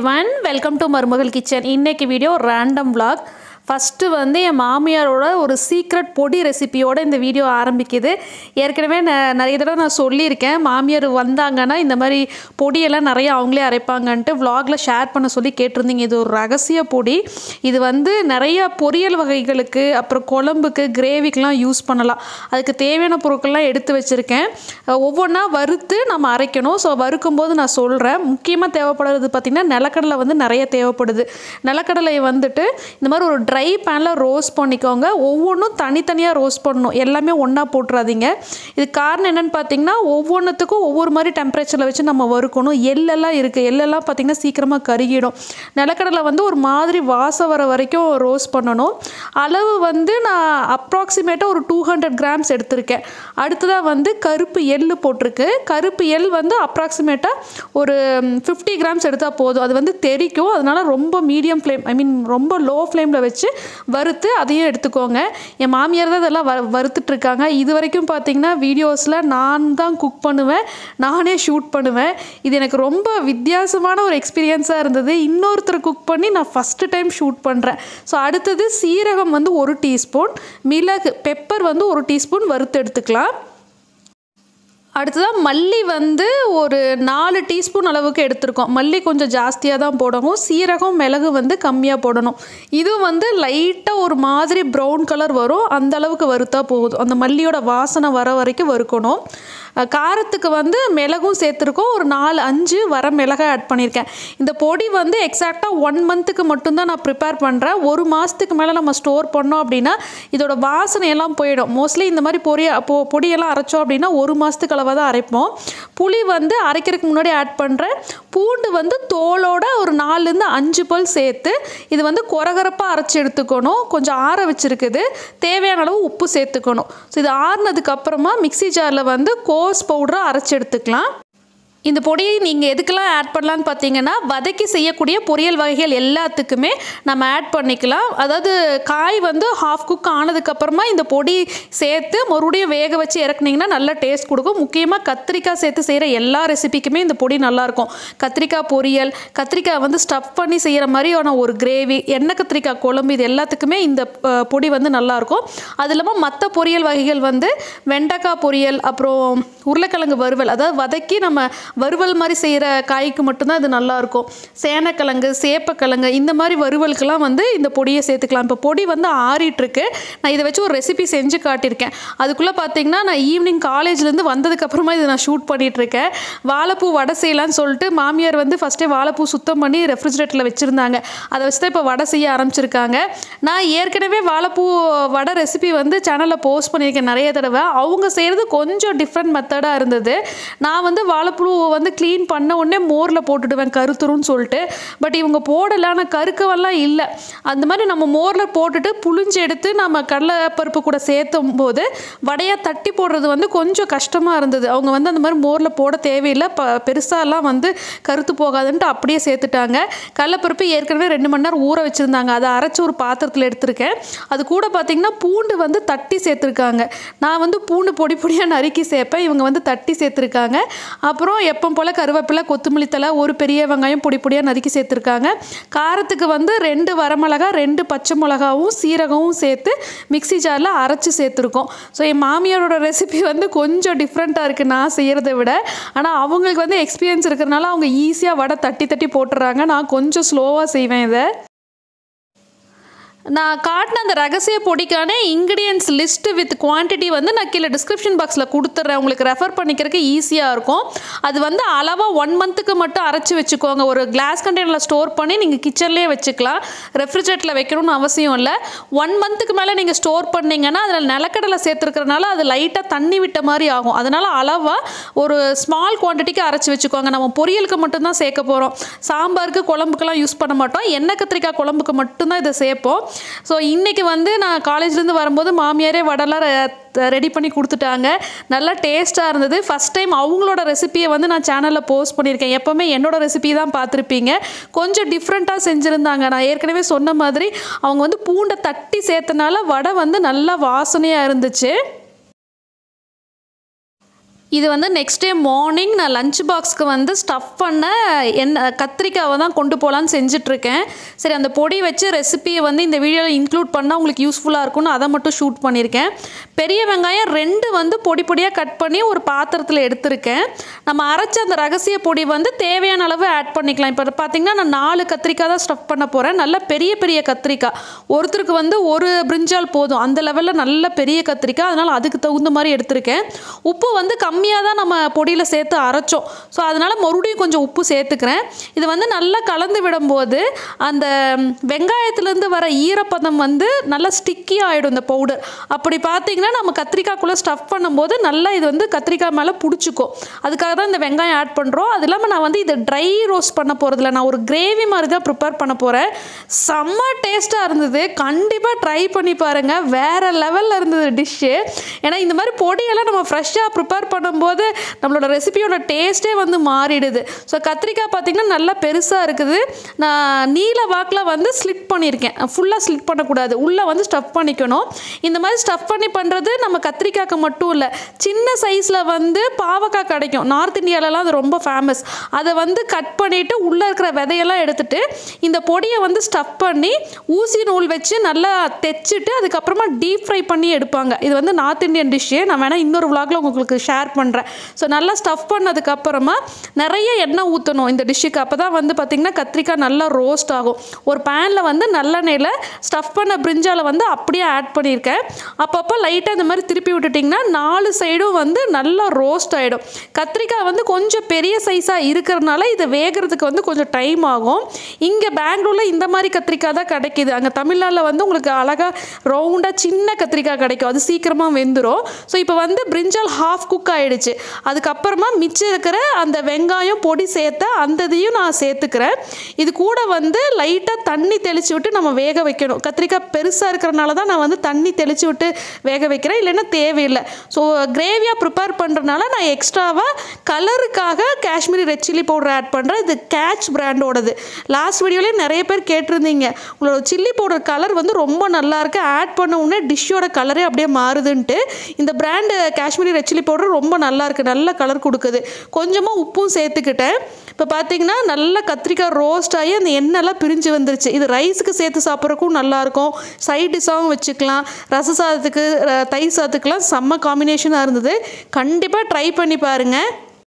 everyone welcome to மருமகள் kitchen இன்னைக்கு video random vlog first வந்து என் மாமியாரோட ஒரு சீக்ரெட் பொடி ரெசிபியோட இந்த வீடியோ ஆரம்பிக்குது ஏற்கனவே நான் நிறைய தடவை நான் சொல்லியிருக்கேன் மாமியார் வந்தாங்கன்னா இந்த மாதிரி பொடியெல்லாம் நிறைய அவங்களே அரைப்பாங்கன்ட்டு vlogல ஷேர் பண்ண சொல்லி கேட்டிருந்தீங்க இது ஒரு ரகசிய பொடி இது வந்து நிறைய பொரியல் வகைகளுக்கு அப்புறம் குழம்புக்கு கிரேவிக்கெலாம் யூஸ் பண்ணலாம் அதுக்கு தேவையான பொருட்கள்லாம் எடுத்து வச்சுருக்கேன் ஒவ்வொன்றா வறுத்து நம்ம அரைக்கணும் ஸோ வறுக்கும் போது நான் சொல்கிறேன் முக்கியமாக தேவைப்படுறது பார்த்திங்கன்னா நிலக்கடலை வந்து நிறைய தேவைப்படுது நிலக்கடலை வந்துட்டு இந்த மாதிரி ஒரு ட்ரை பேனில் ரோஸ்ட் பண்ணிக்கோங்க ஒவ்வொன்றும் தனித்தனியாக ரோஸ்ட் பண்ணணும் எல்லாமே ஒன்றா போட்டுறாதீங்க இது காரணம் என்னென்னு பார்த்தீங்கன்னா ஒவ்வொன்றுத்துக்கும் ஒவ்வொரு மாதிரி டெம்பரேச்சரில் வச்சு நம்ம வறுக்கணும் எள்ளெல்லாம் இருக்குது எள்ளெல்லாம் பார்த்திங்கன்னா சீக்கிரமாக கருகிடும் நிலக்கடலை வந்து ஒரு மாதிரி வாசம் வர வரைக்கும் ரோஸ்ட் பண்ணணும் அளவு வந்து நான் அப்ராக்சிமேட்டாக ஒரு டூ ஹண்ட்ரட் கிராம்ஸ் எடுத்திருக்கேன் அடுத்ததாக வந்து கருப்பு எள்ளு போட்டிருக்கு கருப்பு எள் வந்து அப்ராக்சிமேட்டாக ஒரு ஃபிஃப்டி கிராம்ஸ் எடுத்தால் போதும் அது வந்து தெரிக்கும் அதனால ரொம்ப மீடியம் ஃப்ளேம் ஐ மீன் ரொம்ப லோ ஃப்ளேமில் வச்சு வறுத்து அதையும் எடுத்துக்கோங்க என் மாமியார் தான் இதெல்லாம் வ வறுத்துட்ருக்காங்க இது வரைக்கும் பார்த்தீங்கன்னா வீடியோஸில் நான் தான் குக் பண்ணுவேன் நானே ஷூட் பண்ணுவேன் இது எனக்கு ரொம்ப வித்தியாசமான ஒரு எக்ஸ்பீரியன்ஸாக இருந்தது இன்னொருத்தர் குக் பண்ணி நான் ஃபஸ்ட்டு டைம் ஷூட் பண்ணுறேன் ஸோ அடுத்தது சீரகம் வந்து ஒரு டீஸ்பூன் மிளகு பெப்பர் வந்து ஒரு டீஸ்பூன் வறுத்து எடுத்துக்கலாம் அடுத்ததாக மல்லி வந்து ஒரு நாலு டீஸ்பூன் அளவுக்கு எடுத்திருக்கோம் மல்லி கொஞ்சம் ஜாஸ்தியாக தான் போடணும் சீரகம் மிளகு வந்து கம்மியாக போடணும் இது வந்து லைட்டாக ஒரு மாதிரி ப்ரௌன் கலர் வரும் அந்த அளவுக்கு வறுத்தா போதும் அந்த மல்லியோட வாசனை வர வரைக்கும் வறுக்கணும் அஹ் காரத்துக்கு வந்து மிளகும் சேர்த்துருக்கோம் ஒரு நாலு அஞ்சு வர மிளகாய் ஆட் பண்ணியிருக்கேன் இந்த பொடி வந்து எக்ஸாக்டாக ஒன் மந்த்துக்கு மட்டும்தான் நான் ப்ரிப்பேர் பண்ணுறேன் ஒரு மாதத்துக்கு மேலே நம்ம ஸ்டோர் பண்ணோம் அப்படின்னா இதோட வாசனையெல்லாம் போயிடும் மோஸ்ட்லி இந்த மாதிரி பொரிய பொ பொடியெல்லாம் அரைச்சோம் அப்படின்னா ஒரு மாதத்துக்கு அளவாக தான் அரைப்போம் புளி வந்து அரைக்கிறதுக்கு முன்னாடி ஆட் பண்ணுறேன் பூண்டு வந்து தோலோட ஒரு நாலுலேருந்து அஞ்சு பல் சேர்த்து இது வந்து கொரகரப்பாக அரைச்சி எடுத்துக்கணும் கொஞ்சம் ஆற வச்சுருக்குது தேவையான அளவு உப்பு சேர்த்துக்கணும் ஸோ இது ஆறுனதுக்கு அப்புறமா மிக்ஸி ஜாரில் வந்து கோஸ் பவுடரை அரைச்சி எடுத்துக்கலாம் இந்த பொடியை நீங்கள் எதுக்கெல்லாம் ஆட் பண்ணலான்னு பார்த்தீங்கன்னா வதக்கி செய்யக்கூடிய பொரியல் வகைகள் எல்லாத்துக்குமே நம்ம ஆட் பண்ணிக்கலாம் அதாவது காய் வந்து ஹாஃப் குக் ஆனதுக்கப்புறமா இந்த பொடி சேர்த்து மறுபடியும் வேக வச்சு இறக்குனீங்கன்னா நல்ல டேஸ்ட் கொடுக்கும் முக்கியமாக கத்திரிக்காய் சேர்த்து செய்கிற எல்லா ரெசிபிக்குமே இந்த பொடி நல்லாயிருக்கும் கத்திரிக்காய் பொரியல் கத்திரிக்காய் வந்து ஸ்டஃப் பண்ணி செய்கிற மாதிரியான ஒரு கிரேவி எண்ணெய் கத்திரிக்காய் குழம்பு இது எல்லாத்துக்குமே இந்த அஹ், பொடி வந்து நல்லாயிருக்கும் அது இல்லாமல் மற்ற பொரியல் வகைகள் வந்து வெண்டைக்காய் பொரியல் அப்புறம் உருளைக்கிழங்கு வறுவல் அதாவது வதக்கி நம்ம வறுவல் மாதிரி செய்கிற காய்க்கு மட்டும்தான் இது நல்லாயிருக்கும் சேனக்கிழங்கு சேப்பக்கிழங்கு இந்த மாதிரி வறுவலுக்கெல்லாம் வந்து இந்த பொடியை சேர்த்துக்கலாம் இப்போ பொடி வந்து ஆறிட்டுருக்கு நான் இதை வச்சு ஒரு ரெசிபி செஞ்சு காட்டியிருக்கேன் அதுக்குள்ளே பார்த்தீங்கன்னா நான் ஈவினிங் காலேஜ்லேருந்து வந்ததுக்கப்புறமா இதை நான் ஷூட் பண்ணிகிட்ருக்கேன் வாழைப்பூ வடை செய்யலான்னு சொல்லிட்டு மாமியார் வந்து ஃபஸ்ட்டே வாழைப்பூ சுத்தம் பண்ணி ரெஃப்ரிஜரேட்டரில் வச்சுருந்தாங்க அதை வச்சு தான் இப்போ வடை செய்ய ஆரம்பிச்சிருக்காங்க நான் ஏற்கனவே வாழைப்பூ வடை ரெசிபி வந்து சேனலில் போஸ்ட் பண்ணியிருக்கேன் நிறைய தடவை அவங்க செய்கிறது கொஞ்சம் டிஃப்ரெண்ட் மெத்தடாக இருந்தது நான் வந்து வாழைப்பூ வந்து க்ளீன் பண்ண உடனே மோரில் போட்டுடுவேன் கருத்துருன்னு சொல்லிட்டு பட் இவங்க போடலை ஆனால் கருக்கவெல்லாம் இல்லை அந்த மாதிரி நம்ம மோரில் போட்டுட்டு புளிஞ்சு எடுத்து நம்ம கடலைப்பருப்பு கூட சேர்த்தும் போது வடையாக தட்டி போடுறது வந்து கொஞ்சம் கஷ்டமாக இருந்தது அவங்க வந்து அந்த மாதிரி மோரில் போட தேவையில்லை ப பெருசாலாம் வந்து கருத்து போகாதுன்ட்டு அப்படியே சேர்த்துட்டாங்க கடலைப்பருப்பு ஏற்கனவே ரெண்டு மணி நேரம் ஊற வச்சுருந்தாங்க அதை அரைச்சி ஒரு பாத்திரத்தில் எடுத்திருக்கேன் அது கூட பார்த்திங்கன்னா பூண்டு வந்து தட்டி சேர்த்துருக்காங்க நான் வந்து பூண்டு பொடி பொடியாக நறுக்கி சேர்ப்பேன் இவங்க வந்து தட்டி சேர்த்துருக்காங்க அப்புறம் எப்போ போல் கருவேப்பிலை கொத்தமல்லி தழை ஒரு பெரிய வெங்காயம் பொடி பொடியாக நறுக்கி சேர்த்துருக்காங்க காரத்துக்கு வந்து ரெண்டு வரமிளகா ரெண்டு பச்சை மிளகாவும் சீரகமும் சேர்த்து மிக்ஸி ஜாரில் அரைச்சி சேர்த்துருக்கோம் ஸோ என் மாமியாரோட ரெசிபி வந்து கொஞ்சம் டிஃப்ரெண்ட்டாக இருக்குது நான் செய்கிறத விட ஆனால் அவங்களுக்கு வந்து எக்ஸ்பீரியன்ஸ் இருக்கிறனால அவங்க ஈஸியாக வடை தட்டி தட்டி போட்டுறாங்க நான் கொஞ்சம் ஸ்லோவாக செய்வேன் இதை நான் காட்டின அந்த ரகசிய பொடிக்கான இன்க்ரீடியன்ஸ் லிஸ்ட்டு வித் குவான்டிட்டி வந்து நான் கீழே டிஸ்கிரிப்ஷன் பாக்ஸில் கொடுத்துட்றேன் உங்களுக்கு ரெஃபர் பண்ணிக்கிறதுக்கு ஈஸியாக இருக்கும் அது வந்து அளவாக ஒன் மந்த்துக்கு மட்டும் அரைச்சி வச்சுக்கோங்க ஒரு கிளாஸ் கண்டெய்னரில் ஸ்டோர் பண்ணி நீங்கள் கிச்சன்லேயே வச்சுக்கலாம் ரெஃப்ரிஜரேட்டரில் வைக்கணும்னு அவசியம் இல்லை ஒன் மந்த்துக்கு மேலே நீங்கள் ஸ்டோர் பண்ணீங்கன்னா அதில் நிலக்கடலை சேர்த்துருக்கறனால அது லைட்டாக தண்ணி விட்ட மாதிரி ஆகும் அதனால் அளவாக ஒரு ஸ்மால் குவான்டிட்டிக்கு அரைச்சி வச்சுக்கோங்க நம்ம பொரியலுக்கு மட்டும்தான் சேர்க்க போகிறோம் சாம்பாருக்கு குழம்புக்கெல்லாம் யூஸ் பண்ண மாட்டோம் எண்ணெய் கத்திரிக்காய் குழம்புக்கு மட்டும்தான் இதை சேர்ப்போம் ஸோ இன்றைக்கி வந்து நான் காலேஜ்லேருந்து வரும்போது மாமியாரே வடைலாம் ரெடி பண்ணி கொடுத்துட்டாங்க நல்லா டேஸ்ட்டாக இருந்தது ஃபஸ்ட் டைம் அவங்களோட ரெசிபியை வந்து நான் சேனலில் போஸ்ட் பண்ணியிருக்கேன் எப்போவுமே என்னோட ரெசிபி தான் பார்த்துருப்பீங்க கொஞ்சம் டிஃப்ரெண்ட்டாக செஞ்சுருந்தாங்க நான் ஏற்கனவே சொன்ன மாதிரி அவங்க வந்து பூண்டை தட்டி சேர்த்தனால வடை வந்து நல்லா வாசனையாக இருந்துச்சு இது வந்து நெக்ஸ்ட் டே மார்னிங் நான் லஞ்ச் பாக்ஸ்க்கு வந்து ஸ்டஃப் பண்ண என்ன கத்திரிக்காவை தான் கொண்டு போகலான்னு செஞ்சிட்ருக்கேன் சரி அந்த பொடி வச்சு ரெசிபியை வந்து இந்த வீடியோவில் இன்க்ளூட் பண்ணால் உங்களுக்கு யூஸ்ஃபுல்லாக இருக்கும்னு அதை மட்டும் ஷூட் பண்ணியிருக்கேன் பெரிய வெங்காயம் ரெண்டு வந்து பொடி பொடியாக கட் பண்ணி ஒரு பாத்திரத்தில் எடுத்திருக்கேன் நம்ம அரைச்ச அந்த ரகசிய பொடி வந்து தேவையான அளவு ஆட் பண்ணிக்கலாம் இப்போ பார்த்தீங்கன்னா நான் நாலு கத்திரிக்காய் தான் ஸ்டஃப் பண்ண போகிறேன் நல்ல பெரிய பெரிய கத்திரிக்காய் ஒருத்தருக்கு வந்து ஒரு பிரிஞ்சால் போதும் அந்த லெவலில் நல்ல பெரிய கத்திரிக்காய் அதனால் அதுக்கு தகுந்த மாதிரி எடுத்திருக்கேன் உப்பு வந்து கம்மியாக தான் நம்ம பொடியில் சேர்த்து அரைச்சோம் ஸோ அதனால் மறுபடியும் கொஞ்சம் உப்பு சேர்த்துக்கிறேன் இது வந்து நல்லா கலந்து விடும்போது அந்த வெங்காயத்துலேருந்து வர ஈரப்பதம் வந்து நல்லா ஸ்டிக்கி ஆகிடும் இந்த பவுடர் அப்படி பார்த்தீங்கன்னா நம்ம கத்திரிக்காய்க்குள்ளே ஸ்டஃப் பண்ணும்போது நல்லா இது வந்து கத்திரிக்காய் மேலே பிடிச்சிக்கும் அதுக்காக தான் இந்த வெங்காயம் ஆட் பண்ணுறோம் அது இல்லாமல் நான் வந்து இது ட்ரை ரோஸ்ட் பண்ண போகிறதில்ல நான் ஒரு கிரேவி மாதிரி தான் ப்ரிப்பேர் பண்ண போகிறேன் செம்ம டேஸ்ட்டாக இருந்தது கண்டிப்பாக ட்ரை பண்ணி பாருங்கள் வேறு லெவலில் இருந்தது டிஷ்ஷு ஏன்னா இந்த மாதிரி பொடியெல்லாம் நம்ம ஃப்ரெஷ்ஷாக ப்ரிப்பேர் பண்ணும்போது நம்மளோட ரெசிபியோட டேஸ்ட்டே வந்து மாறிடுது ஸோ கத்திரிக்காய் பார்த்திங்கன்னா நல்லா பெருசாக இருக்குது நான் நீல வாக்கில் வந்து ஸ்லிட் பண்ணியிருக்கேன் ஃபுல்லாக ஸ்லிட் பண்ணக்கூடாது உள்ளே வந்து ஸ்டஃப் பண்ணிக்கணும் இந்த மாதிரி ஸ்டஃப் பண்ணி பண்ணுறது நம்ம கத்திரிக்காய்க்கு மட்டும் இல்லை சின்ன சைஸில் வந்து பாவக்காய் கிடைக்கும் நார்த் இந்தியாவிலலாம் அது ரொம்ப ஃபேமஸ் அதை வந்து கட் பண்ணிவிட்டு உள்ளே இருக்கிற விதையெல்லாம் எடுத்துட்டு இந்த பொடியை வந்து ஸ்டஃப் பண்ணி ஊசி நூல் வச்சு நல்லா தைச்சிட்டு அதுக்கப்புறமா டீப் ஃப்ரை பண்ணி எடுப்பாங்க இது வந்து நார்த் இந்தியன் டிஷ்ஷு நான் வேணால் இன்னொரு vlogல உங்களுக்கு ஷேர் பண்ணுறேன் ஸோ நல்லா ஸ்டஃப் பண்ணதுக்கப்புறமா நிறைய எண்ணெய் ஊற்றணும் இந்த டிஷ்ஷுக்கு அப்போ தான் வந்து பார்த்திங்கன்னா கத்திரிக்காய் நல்லா ரோஸ்ட் ஆகும் ஒரு பேனில் வந்து நல்லெண்ணெயில் ஸ்டஃப் பண்ண பிரிஞ்சால வந்து அப்படியே ஆட் பண்ணியிருக்கேன் அப்பப்போ லைட்டாக இந்த மாதிரி திருப்பி விட்டுட்டிங்கன்னா நாலு சைடும் வந்து நல்லா ரோஸ்ட் ஆகிடும் கத்திரிக்காய் வந்து கொஞ்சம் பெரிய சைஸாக இருக்கிறதுனால இது வேகிறதுக்கு வந்து கொஞ்சம் டைம் ஆகும் இங்கே பெங்களூரில் இந்த மாதிரி கத்திரிக்காய் தான் கிடைக்கிது அங்கே தமிழ்நாட்டில் வந்து உங்களுக்கு அழகாக ரவுண்டாக சின்ன கத்திரிக்காய் கிடைக்கும் அது சீக்கிரமாக வெந்துடும் ஸோ இப்போ வந்து பிரிஞ்சால் ஹாஃப் குக் ஆகிடுச்சு அதுக்கப்புறமா மிச்சம் இருக்கிற அந்த வெங்காயம் பொடி சேர்த்த அந்த இதையும் நான் சேர்த்துக்கிறேன் இது கூட வந்து லைட்டாக தண்ணி தெளித்து விட்டு நம்ம வேக வைக்கணும் கத்திரிக்காய் பெருசாக இருக்கிறனால தான் நான் வந்து தண்ணி தெளித்து விட்டு வேக வைக்கிறேன் இல்லைன்னா தேவையில்லை ஸோ கிரேவியாக ப்ரிப்பேர் பண்ணுறதுனால நான் எக்ஸ்ட்ராவாக கலருக்காக Kashmiri red chilli powder add பண்ணுறேன் இது கேட்ச் பிராண்டோடது லாஸ்ட் வீடியோலேயே நிறைய பேர் கேட்டிருந்தீங்க உங்களோட சில்லி பவுடர் கலர் வந்து ரொம்ப நல்லா இருக்கு ஆட் பண்ண உடனே டிஷ்ஷோட கலரே அப்படியே மாறுதுன்ட்டு இந்த brand Kashmiri red chilli powder ரொம்ப நல்லா இருக்கு நல்ல கலர் கொடுக்குது கொஞ்சமாக உப்பும் சேர்த்துக்கிட்டேன் இப்போ பார்த்தீங்கன்னா நல்லா கத்திரிக்காய் ரோஸ்ட் ஆகி அந்த எண்ணெய்லாம் பிரிஞ்சு வந்துருச்சு இது ரைஸுக்கு சேர்த்து சாப்பிட்றக்கும் நல்லாயிருக்கும் சைட் டிஷ்ஷாகவும் வச்சுக்கலாம் ரச சாதத்துக்கு ர- தயிர் சாதத்துக்குலாம் செம்ம காம்பினேஷனாக இருந்தது கண்டிப்பாக ட்ரை பண்ணி பாருங்கள்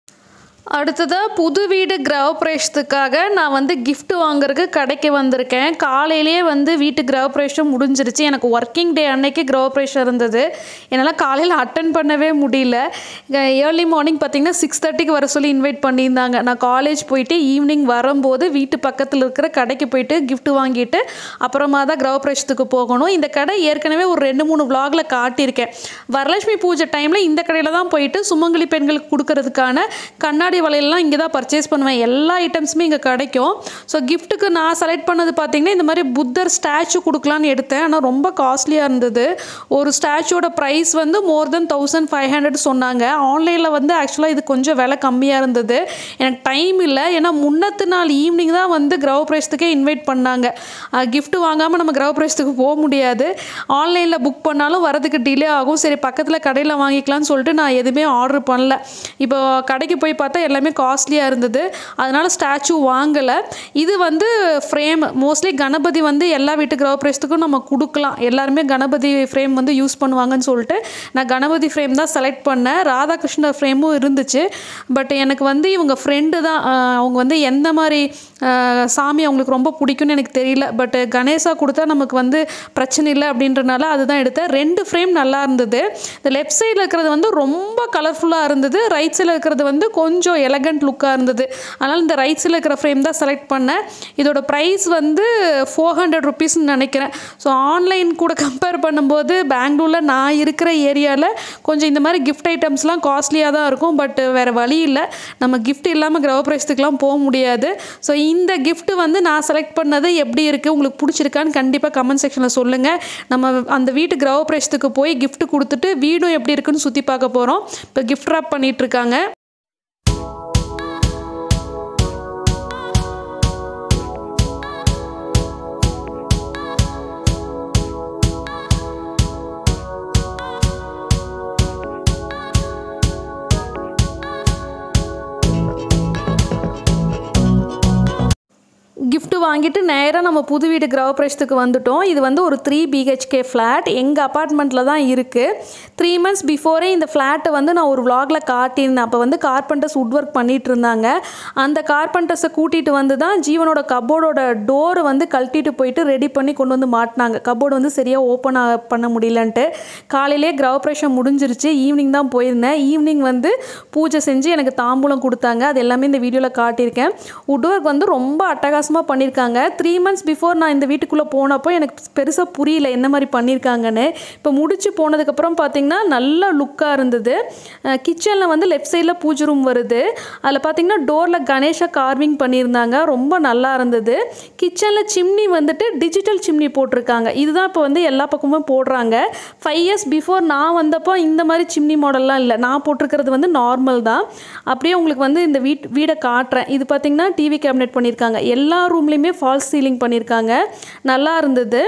அடுத்ததாக புது வீடு கிரகப்பிரவேசத்துக்காக நான் வந்து gift வாங்குறதுக்கு கடைக்கு வந்திருக்கேன் காலையிலேயே வந்து வீட்டு கிரகப்பிரவேசம் முடிஞ்சிருச்சு எனக்கு ஒர்க்கிங் டே அன்னைக்கு கிரகப்பிரவேசம் இருந்தது என்னால் காலையில் அட்டன் பண்ணவே முடியல ஏர்லி மார்னிங் பார்த்தீங்கன்னா சிக்ஸ் தேர்ட்டிக்கு வர சொல்லி இன்வைட் பண்ணியிருந்தாங்க நான் காலேஜ் போயிட்டு ஈவினிங் வரும்போது வீட்டு பக்கத்தில் இருக்கிற கடைக்கு போயிட்டு gift வாங்கிட்டு அப்புறமா தான் கிரகப்பிரவேசத்துக்கு போகணும் இந்த கடை ஏற்கனவே ஒரு ரெண்டு மூணு vlogல காட்டியிருக்கேன் வரலட்சுமி பூஜை டைமில் இந்த கடையில் தான் போயிட்டு சுமங்கலி பெண்களுக்கு கொடுக்கறதுக்கான கண்ணாடி வளையல்லாம் இங்கே தான் பர்ச்சேஸ் பண்ணுவேன் எல்லா ஐட்டம்ஸுமே இங்கே கிடைக்கும் ஸோ கிஃப்ட்டுக்கு நான் செலக்ட் பண்ணது பார்த்தீங்கன்னா இந்த மாதிரி புத்தர் ஸ்டாச்சு கொடுக்கலான்னு எடுத்தேன் ஆனால் ரொம்ப காஸ்ட்லியாக இருந்தது ஒரு ஸ்டாச்சுவோட ப்ரைஸ் வந்து more than thousand five hundred சொன்னாங்க ஆன்லைனில் வந்து ஆக்சுவலாக இது கொஞ்சம் விலை கம்மியாக இருந்தது எனக்கு டைம் இல்லை ஏன்னா முன்னத்து நாள் ஈவினிங் தான் வந்து கிரகப்பிரவேசத்துக்கே இன்வைட் பண்ணாங்க கிஃப்ட் வாங்காமல் நம்ம கிரகப்பிரவேசத்துக்கு போக முடியாது ஆன்லைனில் புக் பண்ணாலும் வரதுக்கு டிலே ஆகும் சரி பக்கத்தில் கடையில் வாங்கிக்கலாம்னு சொல்லிட்டு நான் எதுவுமே ஆர்டர் பண்ணல இப்போ கடைக்கு போய் பார்த்தா எல்லாமே காஸ்ட்லியாக இருந்தது அதனால் ஸ்டாச்சு வாங்கலை இது வந்து ஃப்ரேம் மோஸ்ட்லி கணபதி வந்து எல்லா வீட்டு கிரகப்பிரவேசத்துக்கும் நம்ம கொடுக்கலாம் எல்லாருமே கணபதி ஃப்ரேம் வந்து யூஸ் பண்ணுவாங்கன்னு சொல்லிட்டு நான் கணபதி ஃப்ரேம் தான் செலக்ட் பண்ணேன் ராதாகிருஷ்ணர் ஃப்ரேமும் இருந்துச்சு பட் எனக்கு வந்து இவங்க ஃப்ரெண்டு தான் ஆஹ் அவங்க வந்து எந்த மாதிரி ஆஹ் சாமி அவங்களுக்கு ரொம்ப பிடிக்கும்னு எனக்கு தெரியல பட் கணேசா கொடுத்தா நமக்கு வந்து பிரச்சனை இல்லை அப்படின்றனால அதுதான் எடுத்தேன் ரெண்டு ஃப்ரேம் நல்லா இருந்தது இந்த லெஃப்ட் சைடில் இருக்கிறது வந்து ரொம்ப கலர்ஃபுல்லாக இருந்தது ரைட் சைடில் இருக்கிறது வந்து கொஞ்சம் எலகண்ட் லுக்காக இருந்தது அதனால் இந்த ரைட் சைடில் இருக்கிற ஃப்ரேம் தான் செலக்ட் பண்ணேன் இதோட ப்ரைஸ் வந்து ஃபோர் ஹண்ட்ரட் ருபீஸ்னு நினைக்கிறேன் ஸோ ஆன்லைன் கூட கம்பேர் பண்ணும்போது பெங்களூரில் நான் இருக்கிற ஏரியாவில் கொஞ்சம் இந்த மாதிரி கிஃப்ட் ஐட்டம்ஸ்லாம் காஸ்ட்லியாக தான் இருக்கும் பட் வேறு வழி இல்லை நம்ம கிஃப்ட் இல்லாமல் கிரகப்பிரவேசத்துக்குலாம் போக முடியாது ஸோ இந்த gift வந்து நான் செலக்ட் பண்ணது எப்படி இருக்குது உங்களுக்கு பிடிச்சிருக்கான்னு கண்டிப்பாக கமெண்ட் செக்ஷனில் சொல்லுங்கள் நம்ம அந்த வீட்டு கிரகப்பிரவேசத்துக்கு போய் gift கொடுத்துட்டு வீடும் எப்படி இருக்குன்னு சுற்றி பார்க்க போகிறோம் இப்போ gift wrap பண்ணிட்டு இருக்காங்க வாங்கிட்டு நேராக நம்ம புது வீடு கிரகப்பிரவேசத்துக்கு வந்துட்டோம் இது வந்து ஒரு த்ரீ பிஹெச்கே ஃப்ளாட் எங்கள் அப்பார்ட்மெண்ட்டில் தான் இருக்குது த்ரீ மந்த்ஸ் பிஃபோரே இந்த ஃப்ளாட்டை வந்து நான் ஒரு vlogல காட்டியிருந்தேன் அப்போ வந்து கார்பெண்டர்ஸ் உட் ஒர்க் பண்ணிட்டு இருந்தாங்க அந்த கார்பெண்டர்ஸை கூட்டிகிட்டு வந்து தான் ஜீவனோட கப்போர்டோட டோரை வந்து கழட்டிட்டு போயிட்டு ரெடி பண்ணி கொண்டு வந்து மாட்டினாங்க கப்போர்டு வந்து சரியாக ஓப்பன் பண்ண முடியலன்ட்டு காலையிலே கிரகப்பிரவேசம் முடிஞ்சிருச்சு ஈவினிங் தான் போயிருந்தேன் ஈவினிங் வந்து பூஜை செஞ்சு எனக்கு தாம்பூலம் கொடுத்தாங்க அது எல்லாமே இந்த வீடியோவில் காட்டியிருக்கேன் உட் ஒர்க் வந்து ரொம்ப அட்டகாசமாக பண்ணியிருக்காங்க த்ரீ மந்த்ஸ் பிஃபோர் நான் இந்த வீட்டுக்குள்ளே போனப்போ எனக்கு பெருசாக புரியல என்ன மாதிரி பண்ணியிருக்காங்கன்னு இப்போ முடிச்சு போனதுக்கப்புறம் பார்த்தீங்கன்னா நல்ல லுக்காக இருந்தது கிச்சனில் வந்து லெஃப்ட் சைடில் பூஜை ரூம் வருது அதில் பார்த்தீங்கன்னா டோரில் கணேஷா கார்விங் பண்ணியிருந்தாங்க ரொம்ப நல்லா இருந்தது கிச்சனில் சிம்னி வந்துட்டு டிஜிட்டல் சிம்னி போட்டிருக்காங்க இதுதான் இப்போ வந்து எல்லா பக்கமும் போடுறாங்க ஃபைவ் இயர்ஸ் பிஃபோர் நான் வந்தப்போ இந்த மாதிரி சிம்னி மாடல்லாம் இல்லை நான் போட்டிருக்கிறது வந்து நார்மல் தான் அப்படியே உங்களுக்கு வந்து இந்த வீட் வீடை காட்டுறேன் இது பார்த்தீங்கன்னா டிவி கேபினெட் பண்ணியிருக்காங்க எல்லா ரூம்லேயுமே ஃபால்ஸ் சீலிங் பண்ணியிருக்காங்க நல்லா இருந்தது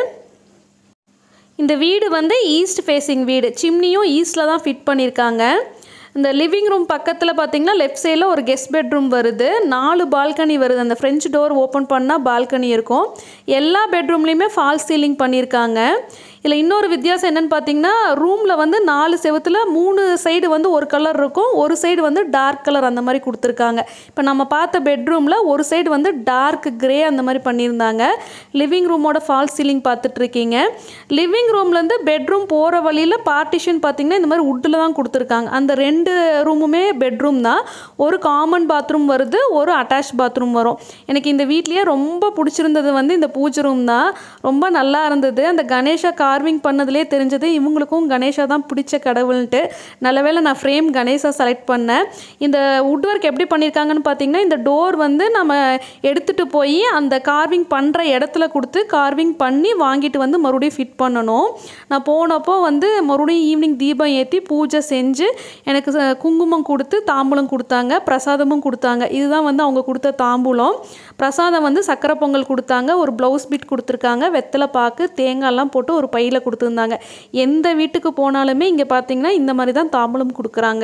இந்த வீடு வந்து ஈஸ்ட் ஃபேஸிங் வீடு சிம்னியும் ஈஸ்டில் தான் ஃபிட் பண்ணியிருக்காங்க இந்த லிவிங் ரூம் பக்கத்தில் பார்த்தீங்கன்னா லெஃப்ட் சைடில் ஒரு கெஸ்ட் பெட்ரூம் வருது நாலு பால்கனி வருது அந்த ஃப்ரெஞ்ச் டோர் ஓப்பன் பண்ணால் பால்கனி இருக்கும் எல்லா பெட்ரூம்லேயுமே ஃபால்ஸ் சீலிங் பண்ணியிருக்காங்க இதில் இன்னொரு வித்தியாசம் என்னென்னு பார்த்தீங்கன்னா ரூமில் வந்து நாலு செவத்தில் மூணு சைடு வந்து ஒரு கலர் இருக்கும் ஒரு சைடு வந்து டார்க் கலர் அந்த மாதிரி கொடுத்துருக்காங்க இப்போ நம்ம பார்த்த பெட்ரூமில் ஒரு சைடு வந்து டார்க் கிரே அந்த மாதிரி பண்ணியிருந்தாங்க லிவிங் ரூமோட ஃபால்ஸ் சீலிங் பார்த்துட்டு இருக்கீங்க லிவிங் ரூம்லேருந்து பெட்ரூம் போகிற வழியில் பார்ட்டிஷன் பார்த்தீங்கன்னா இந்த மாதிரி உட்டில் தான் கொடுத்துருக்காங்க அந்த ரெண்டு ரூமுமே பெட்ரூம் தான் ஒரு காமன் பாத்ரூம் வருது ஒரு அட்டாச் பாத்ரூம் வரும் எனக்கு இந்த வீட்லேயே ரொம்ப பிடிச்சிருந்தது வந்து இந்த பூஜை ரூம் தான் ரொம்ப நல்லா இருந்தது அந்த கணேஷா கார்விங் பண்ணதுலேயே தெரிஞ்சது இவங்களுக்கும் கணேஷா தான் பிடிச்ச கடவுள்ன்ட்டு நல்லவேளை நான் ஃப்ரேம் கணேஷா செலக்ட் பண்ணேன் இந்த வுட் ஒர்க் எப்படி பண்ணியிருக்காங்கன்னு பார்த்தீங்கன்னா இந்த டோர் வந்து நம்ம எடுத்துகிட்டு போய் அந்த கார்விங் பண்ணுற இடத்துல கொடுத்து கார்விங் பண்ணி வாங்கிட்டு வந்து மறுபடியும் ஃபிட் பண்ணணும் நான் போனப்போ வந்து மறுபடியும் ஈவினிங் தீபம் ஏற்றி பூஜை செஞ்சு எனக்கு ச- குங்குமம் கொடுத்து தாம்பூலம் கொடுத்தாங்க பிரசாதமும் கொடுத்தாங்க இதுதான் வந்து அவங்க கொடுத்த தாம்பூலம் பிரசாதம் வந்து சக்கரை பொங்கல் கொடுத்தாங்க ஒரு ப்ளவுஸ் பிட் கொடுத்துருக்காங்க வெத்தலை பாக்கு தேங்காய்லாம் போட்டு ஒரு பையில் கொடுத்துருந்தாங்க எந்த வீட்டுக்கு போனாலுமே இங்கே பார்த்தீங்கன்னா இந்த மாதிரி தான் தாம்பூலம் கொடுக்குறாங்க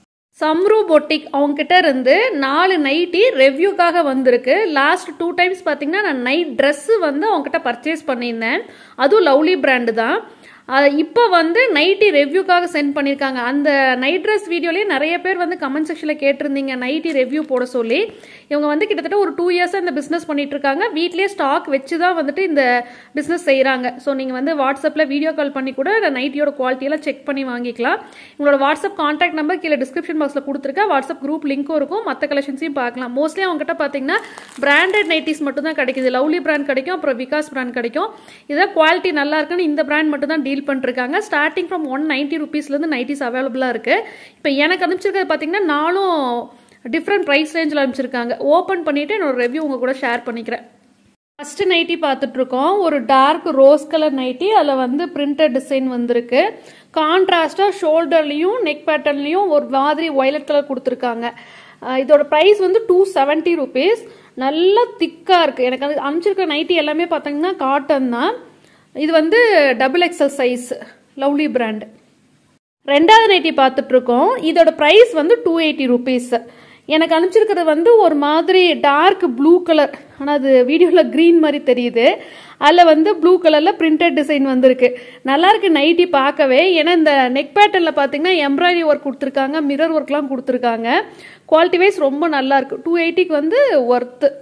சம்ரு பொட்டிக் அவங்ககிட்ட இருந்து நாலு நைட்டி ரெவ்யூக்காக வந்திருக்கு லாஸ்ட் டூ டைம்ஸ் பார்த்தீங்கன்னா நான் நைட் ட்ரெஸ்ஸு வந்து அவங்ககிட்ட பர்ச்சேஸ் பண்ணியிருந்தேன் அதுவும் லவ்லி பிராண்டு தான் இப்போ வந்து நைட்டி ரெவ்யூக்காக சென்ட் பண்ணியிருக்காங்க அந்த நைட் ட்ரெஸ் வீடியோலேயே நிறைய பேர் வந்து கமெண்ட் செக்ஷனில் கேட்டிருந்தீங்க நைட்டி ரெவ்யூ போட சொல்லி இவங்க வந்து கிட்டத்தட்ட ஒரு டூ இயர்ஸாக இந்த பிஸ்னஸ் பண்ணிட்டு இருக்காங்க வீட்லேயே ஸ்டாக் வச்சு தான் வந்துட்டு இந்த பிஸ்னஸ் செய்கிறாங்க ஸோ நீங்கள் வந்து வாட்ஸ்அப்பில் வீடியோ கால் பண்ணி கூட நைட்டியோட குவாலிட்டியெல்லாம் செக் பண்ணி வாங்கிக்கலாம் உங்களோட வாட்ஸ்அப் காண்டாக்ட் நம்பர் கீழே டிஸ்கிரிப்ஷன் பாக்ஸில் கொடுத்துருக்கேன் வாட்ஸ்அப் குரூப் லிங்க்கும் இருக்கும் மற்ற கலெக்ஷன்ஸையும் பார்க்கலாம் மோஸ்ட்லி அவங்ககிட்ட பார்த்தீங்கன்னா பிராண்டட் நைட்டிஸ் மட்டும் தான் கிடைக்குது லவ்லி பிராண்ட் கிடைக்கும் அப்புறம் விகாஸ் பிராண்ட் கிடைக்கும் இதான் குவாலிட்டி நல்லா இருக்குன்னு இந்த பிராண்ட் மட்டும் தான் டீல் பண்ணிருக்காங்க ஸ்டார்டிங் ஃப்ரம் ஒன் நைன்ட்டி ருபீஸ்லேருந்து நைட்டிஸ் அவைலபிளாக இருக்குது இப்போ எனக்கு அனுப்பிச்சிருக்கிறது பார்த்தீங்கன்னா நானும் டிஃப்ரெண்ட் ப்ரைஸ் ரேஞ்சில் அனுப்பிச்சிருக்காங்க ஓப்பன் பண்ணிவிட்டு என்னோட ரிவ்யூ உங்கள் கூட ஷேர் பண்ணிக்கிறேன் ஃபஸ்ட்டு நைட்டி பார்த்துட்ருக்கோம் ஒரு டார்க் ரோஸ் கலர் நைட்டி அதில் வந்து பிரிண்டட் டிசைன் வந்திருக்கு கான்ட்ராஸ்டாக ஷோல்டர்லேயும் நெக் பேட்டர்ன்லேயும் ஒரு மாதிரி வயலட் கலர் கொடுத்துருக்காங்க அஹ் இதோட ப்ரைஸ் வந்து டூ செவன்ட்டி ருபீஸ் நல்லா திக்காக இருக்குது எனக்கு அது அனுப்பிச்சிருக்க நைட்டி எல்லாமே பார்த்தீங்கன்னா காட்டன் தான் இது வந்து double XL size lovely brand ரெண்டாவது நைட்டி பார்த்துட்டு இருக்கோம் இதோட ப்ரைஸ் வந்து டூ எயிட்டி ருபீஸ் எனக்கு அனுப்பிச்சிருக்கிறது வந்து ஒரு மாதிரி டார்க் ப்ளூ கலர் ஆனால் அது வீடியோவில் க்ரீன் மாதிரி தெரியுது அதில் வந்து ப்ளூ கலரில் பிரிண்டட் டிசைன் வந்திருக்கு நல்லா இருக்கு நைட்டி பார்க்கவே ஏன்னா இந்த நெக் பேட்டர்னில் பார்த்தீங்கன்னா எம்ப்ராய்டரி ஒர்க் கொடுத்துருக்காங்க மிரர் ஒர்க்லாம் கொடுத்துருக்காங்க குவாலிட்டி வைஸ் ரொம்ப நல்லா இருக்கு டூ எயிட்டிக்கு வந்து ஒர்த்து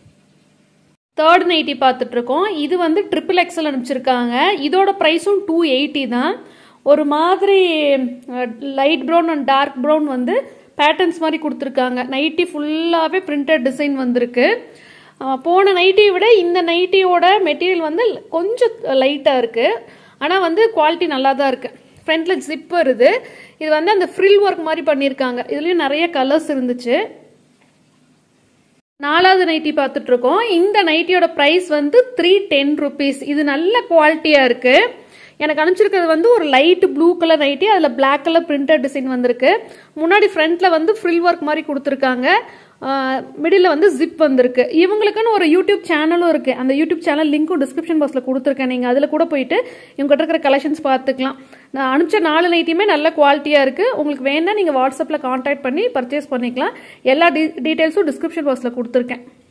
தேர்ட் நைட்டி பார்த்துட்டு இருக்கோம் இது வந்து ட்ரிபிள் எக்ஸல் அனுப்பிச்சிருக்காங்க இதோட ப்ரைஸும் டூ எயிட்டி தான் ஒரு மாதிரி light brown and dark brown வந்து பேட்டர்ன்ஸ் மாதிரி கொடுத்துருக்காங்க நைட்டி ஃபுல்லாகவே பிரிண்டட் டிசைன் வந்திருக்கு அஹ் போன நைட்டியை விட இந்த நைட்டியோட மெட்டீரியல் வந்து கொஞ்சம் லைட்டாக இருக்குது ஆனால் வந்து குவாலிட்டி நல்லா தான் இருக்குது ஃப்ரண்ட்டில் ஜிப் வருது இது வந்து அந்த ஃப்ரில் ஒர்க் மாதிரி பண்ணியிருக்காங்க இதுலேயும் நிறைய கலர்ஸ் இருந்துச்சு நாலாவது நைட்டி பார்த்துட்டு இருக்கோம் இந்த நைட்டியோட ப்ரைஸ் வந்து த்ரீ டென் ருபீஸ் இது நல்ல குவாலிட்டியாக இருக்கு எனக்கு அனுப்பிச்சிருக்கிறது வந்து ஒரு லைட் ப்ளூ கலர் நைட்டி அதில் Black கலர் பிரிண்டட் டிசைன் வந்திருக்கு முன்னாடி ஃப்ரண்ட்ல வந்து ஃப்ரில் ஒர்க் மாதிரி கொடுத்துருக்காங்க மிடில் வந்து ஜிப் வந்திருக்கு இவங்களுக்குன்னு ஒரு யூடியூப் சேனலும் இருக்கு அந்த யூடியூப் சேனல் லிங்க்கும் டிஸ்கிரிப்ஷன் பாக்ஸில் கொடுத்துருக்கேன் நீங்கள் அதில் கூட போயிட்டு இவங்ககிட்ட இருக்கிற கலெக்ஷன்ஸ் பார்த்துக்கலாம் நான் அனுப்பிச்ச நாலு நைட்டியுமே நல்ல குவாலிட்டியாக இருக்குது உங்களுக்கு வேணா நீங்கள் வாட்ஸ்அப்பில் காண்டாக்ட் பண்ணி பர்ச்சேஸ் பண்ணிக்கலாம் எல்லா டீ டீட்டெயில்ஸும் டிஸ்கிரிப்ஷன் பாக்ஸில் கொடுத்துருக்கேன்